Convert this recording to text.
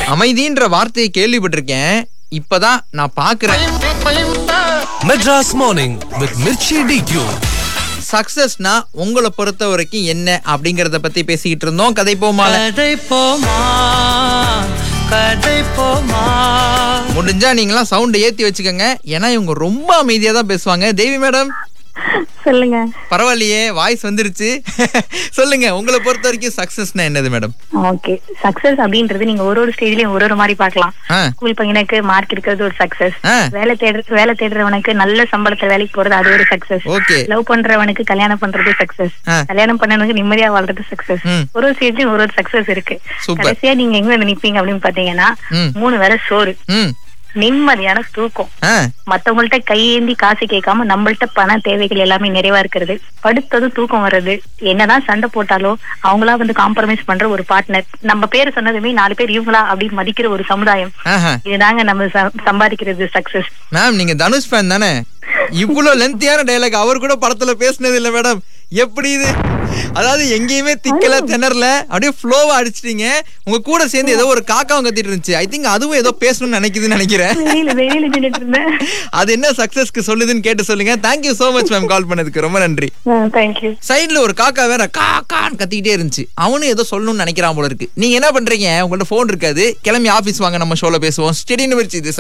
அமைதின்ற வார்த்தையை கேள்விப்பட்டிருக்கேன் இப்பதான் நான் பாக்குறேன் Madras Morning with Mirchi DQ. சக்சஸ்னா உங்களை பொறுத்த வரைக்கும் என்ன அப்படிங்கறத பத்தி பேசிக்கிட்டு இருந்தோம் கதை போமால கதை போமா கதை போமா முடிஞ்சா நீங்களாம் சவுண்ட் ஏத்தி வச்சுக்கோங்க ஏன்னா இவங்க ரொம்ப அமைதியா தான் பேசுவாங்க தேவி மேடம் சொல்லுங்க பரவாயில்லையே வாய்ஸ் வந்துருச்சு சொல்லுங்க உங்களை பொறுத்த வரைக்கும் சக்சஸ்னா என்னது மேடம் ஓகே சக்சஸ் அப்படின்றது நீங்க ஒரு ஒரு ஸ்டேஜ்லயும் ஒரு ஒரு மாதிரி பார்க்கலாம் ஆ ஸ்கூல் பையனுக்கு மார்க் இருக்கிறது ஒரு சக்சஸ் ஆ. வேலை தேடுற வேலை தேடுறவனுக்கு நல்ல சம்பளத்துல வேலைக்கு போறது அது ஒரு சக்சஸ் ஓகே லவ் பண்றவனுக்கு கல்யாணம் பண்றது சக்சஸ் ஆ. கல்யாணம் பண்ணவனுக்கு நிம்மதியா வாழ்றது சக்சஸ் ம். ஒரு ஒரு ஸ்டேஜ்லயும் ஒரு ஒரு சக்சஸ் இருக்கு Super. கடைசியா நீங்க எங்க வந்து நிப்பீங்க அப்படின்னு பாத்தீங்கன்னா ம். மூணு வேளை சோறு ம் நிம்மதியான தூக்கம் ஆ மத்தவங்கள்ட்ட கையேந்தி காசு கேட்காம நம்மள்ட்ட பண தேவைகள் எல்லாமே நிறைவா இருக்கிறது படுத்ததும் தூக்கம் வர்றது என்னதான் சண்டை போட்டாலும் அவங்களா வந்து காம்ப்ரமைஸ் பண்ற ஒரு பார்ட்னர் நம்ம பேர் சொன்னதுமே நாலு பேர் இவங்களா அப்படின்னு மதிக்கிற ஒரு சமுதாயம் ஆஹா இதுதாங்க நம்ம ச- சம்பாதிக்கிறது சக்சஸ் மேம் நீங்க தனுஷ் ஃபேன் தானே இவ்வளவு லென்த்தியான டைலாக் அவர் கூட படத்துல பேசினது இல்ல மேடம் எப்படி இது அதாவது எங்கேயுமே திக்கல திணறல அப்படியே ஃப்ளோவா அடிச்சிட்டீங்க உங்க கூட சேர்ந்து ஏதோ ஒரு காக்காவும் கத்திட்டு இருந்துச்சு ஐ திங்க் அதுவும் ஏதோ பேசணும்னு நினைக்குதுன்னு நினைக்கிறேன் வெளியில வெளியில நின்னுட்டு இருந்தேன் அது என்ன சக்சஸ்க்கு சொல்லுதுன்னு கேட்டு சொல்லுங்க thank you so much ma'am call பண்ணதுக்கு ரொம்ப நன்றி தேங்க்யூ சைடுல ஒரு காக்கா வேற காக்கான்னு கத்திக்கிட்டே இருந்துச்சு அவனும் ஏதோ சொல்லணும்னு நினைக்கிறான் போல இருக்கு நீங்க என்ன பண்றீங்க உங்கள்ட்ட போன் இருக்காது கிளம்பி ஆபீஸ் வாங்க நம்ம ஷோல பேசுவோம் ஸ்டெடின்னு வச்சு இது